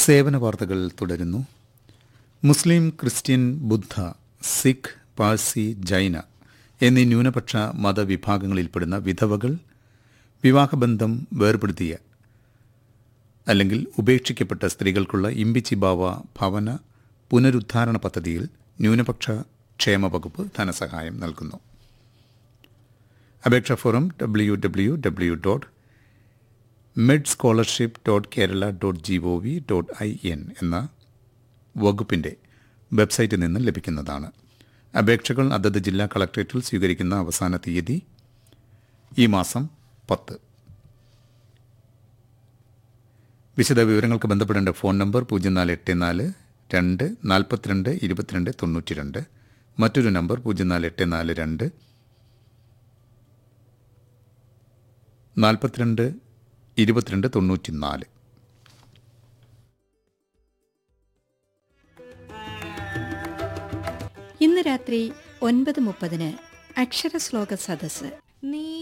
സേവന വാർത്തകൾ തുടരുന്നു മുസ്ലിം ക്രിസ്ത്യൻ ബുദ്ധ സിഖ് പാഴ്സി ജൈന എന്നീ ന്യൂനപക്ഷ മതവിഭാഗങ്ങളിൽപ്പെടുന്ന വിധവകൾ വിവാഹബന്ധം വേർപെടുത്തിയ അല്ലെങ്കിൽ ഉപേക്ഷിക്കപ്പെട്ട സ്ത്രീകൾക്കുള്ള ഇമ്പിച്ചിബാവ ഭവന പുനരുദ്ധാരണ പദ്ധതിയിൽ ന്യൂനപക്ഷ ക്ഷേമ വകുപ്പ് ധനസഹായം നൽകുന്നു അപേക്ഷ form W W W dot med scholarship dot Kerala dot G O V dot I N എന്ന വകുപ്പിൻ്റെ വെബ്സൈറ്റിൽ നിന്ന് ലഭിക്കുന്നതാണ് അപേക്ഷകൾ അതത് ജില്ലാ കളക്ടറേറ്റിൽ സ്വീകരിക്കുന്ന അവസാന തീയതി ഈ മാസം പത്ത് വിശദ വിവരങ്ങൾക്ക് ബന്ധപ്പെടേണ്ട ഫോൺ നമ്പർ പൂജ്യം നാല് എട്ട് നാല് രണ്ട് നാൽപ്പത്തിരണ്ട് ഇരുപത്തിരണ്ട് തൊണ്ണൂറ്റി രണ്ട് മറ്റൊരു നമ്പർ പൂജ്യം നാല് എട്ട് നാല് രണ്ട് നാൽപ്പത്തിരണ്ട് ഇരുപത്തിരണ്ട് തൊണ്ണൂറ്റി നാല് ഇന്ന് രാത്രി ഒൻപത് മുപ്പതിന് അക്ഷരശ്ലോക സദസ്സ് നീ